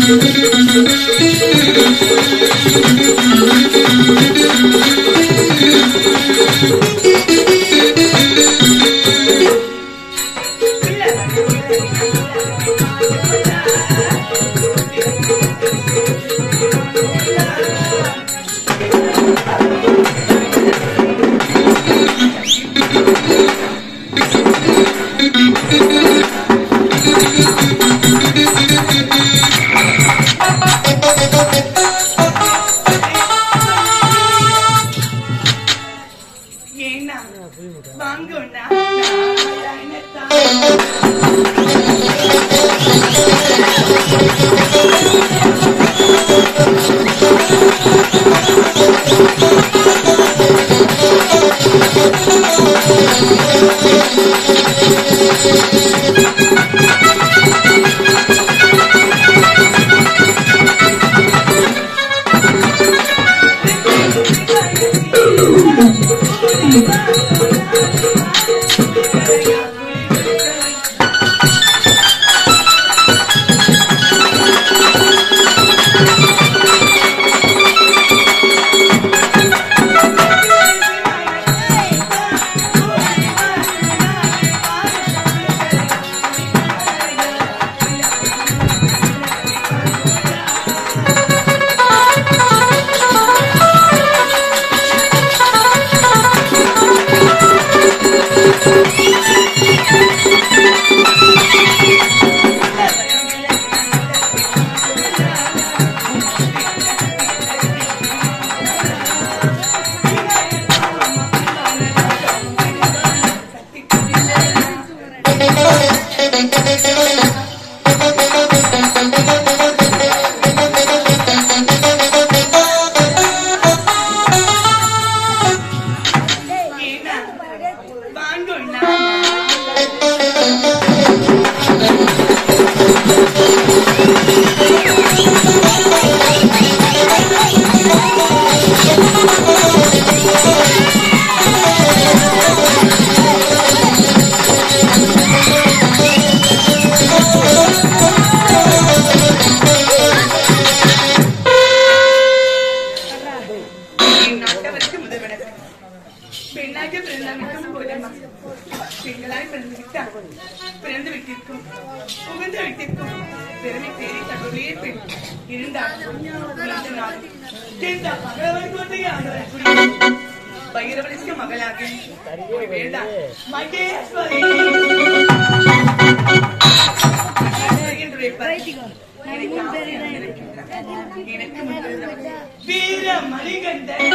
ஏன்னா வாங்கண்ணா நாராயணத்தா. ஏன்னா வாங்கண்ணா நாட்டவருக்கு முதல்வனுக்கு பெண்ணாக பிறந்தவனுக்கும் போதமா பெண்களாய் பிறந்து விட்டார் பிறந்து விட்டிருக்கும் புகுந்த விட்டிருக்கும் பெருமை தேடி தகுதியே பெண் இருந்தால் பிறந்த நாள் இந்த பகவன் கொண்டு ஆண்டவர் பைரவனுக்கு மகளாக ஒரு வேண்டாம் மகேஸ்வரி என்று எனக்கு எனக்கு முன்பிருந்தவர் வீர மணிகண்டன்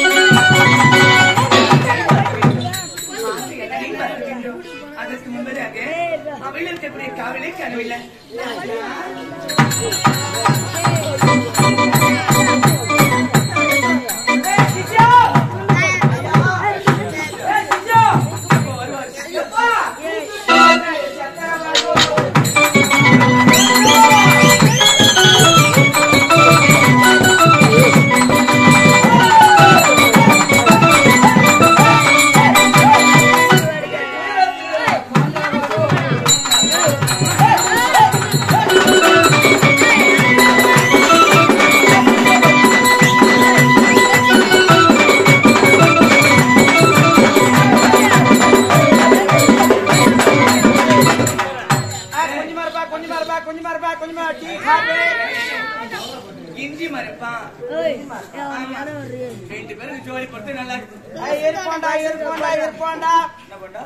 அதற்கு முன்பதாக அவள் இருக்கக்கூடிய காவலை காணவில்லை கொஞ்சமா இருப்பா கொஞ்சமா இருப்பா கொஞ்சமா இருப்பா கொஞ்சமா டீ காபி இஞ்சி மறைப்பான் ரெண்டு பேரும் ஜோடி பொறுத்து நல்லா இருக்கு ஐய், இருப்போம்டா இருப்போம்டா இருப்போம்டா என்ன பண்ணா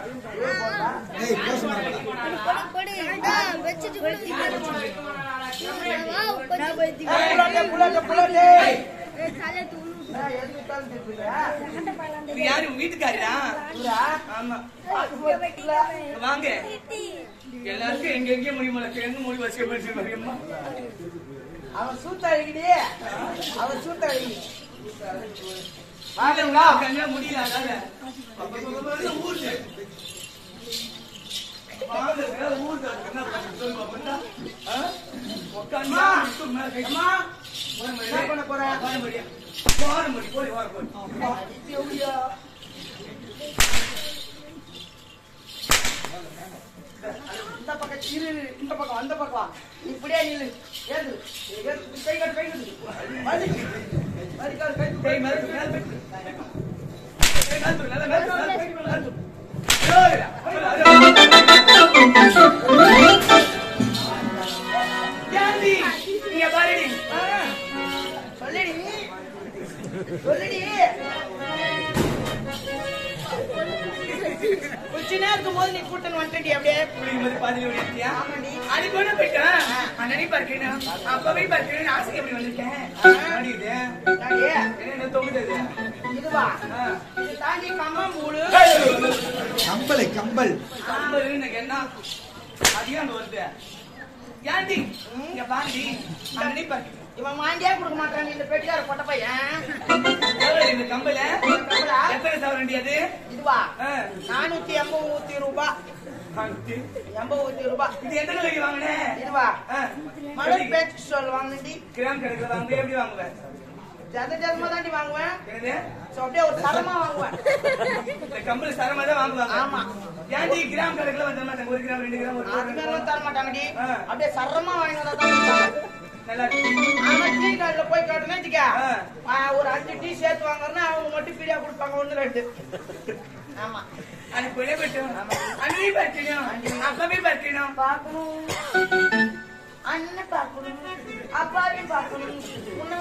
புள்ளட்டு புள்ளட்டு புள்ளட்டு இது யாரு உங்க வீட்டுக்காரா ஆமா வாங்க எல்லாருக்கும் எங்க எங்கேயும் முடியுமா எங்க முடி வச்சு வச்சிருக்கோம் அவன் சூத்தழகிடி அவன் சூத்தழகி வாங்கங்களா கல்யாணம் முடியல அதால ஊர்ல வாங்க ஊர்ல என்ன பண்ணி சொல்லுவா பண்ணா உட்காந்து அம்மா என்ன பண்ண போற பாரம்பரிய போய் வர போய் இந்த பக்கம் இரு இரு, இந்த பக்கம் அந்த பக்கம் வா இப்படியே நில்லு ஏறு. ஏறு. கை கட்டு, கை கட்டு. வலி. வலி கால், கை. கை மேல தூக்கு, மேல தூக்கு. கை மேல தூக்கு, நல்லா மேல தூக்கு, மேல தூக்கு, மேல தூக்கு. ஏய், ஏன்டி? இங்க பாருடி. ஆ. சொல்லுடி. சொல்லுடி. கொஞ்ச நேரம் இருக்கும்போது நீ கூட்டணும் வந்துட்டி அப்படியே குளிக்கும்போது பாதியில ஓடிட்டியா? ஆமாடி அதுக்கு ஒண்ணு போயிட்டேன். அண்ணனே பார்க்கணும், அப்பவே பார்க்கணும், ஆசைக்கு எப்படி வந்திருக்கேன்? என்னடி இது? டாடி, என்ன இந்த தொங்குது இது? இதுவா ஆ. இது தாண்டி கம்மம் மூடு கம்பளை கம்பல் கம்பல் எனக்கு என்ன அதிகம் அங்க வருது ஏன்டி இங்க பாருடி அண்ணனே பார்க்கணும். இவன் வாங்கியே கொடுக்க மாட்டான் இந்த பெட்டியார பொட்ட பையன் எவ்வளவு இந்த கம்பல கம்பலா? எத்தனை சவரண்டி அது இதுவா ஆ. நானூத்தி எண்பத்தி ரூபாய் இது எண்பத்தி ரூபாய் எந்த விலைக்கு வாங்கினேன் இதுவா ஆ. மழை பேச்சு சொல்லுவாங்கடி கிராம் கணக்குல வாங்க எப்படி வாங்குவேன் ஜத ஜதமா தாண்டி வாங்குவேன் என்னது So, அப்படியே ஒரு தரமா வாங்குவேன் இந்த கம்பல் சரமா தான் வாங்குவாங்க ஆமா. ஏன்டி கிராம் கணக்குல வந்து மாட்டாங்க ஒரு கிராம் ரெண்டு கிராம் ஒரு அது கிராம் மாதிரி தர மாட்டாங்கடி ஆ. அப்படியே சரமா வாங்கி வந்தா தான் கொடுப்பாங்க. நல்லா இருக்கு ஆனா டீ கடையில போய் கேட்டோம்னா வச்சுக்க, ஆ. ஆ, ஒரு அஞ்சு டீ சேர்த்து வாங்குறேன்னா அவங்க மட்டும் ஃப்ரீயா கொடுப்பாங்க ஒண்ணு ரெண்டு ஆமா அது கொலை பட்டும் அண்ணனே பார்க்கணும் அப்பவே பார்க்கணும் பார்க்கணும் அண்ணன் பார்க்கணும் அப்பாவையும் பார்க்கணும் உன்னை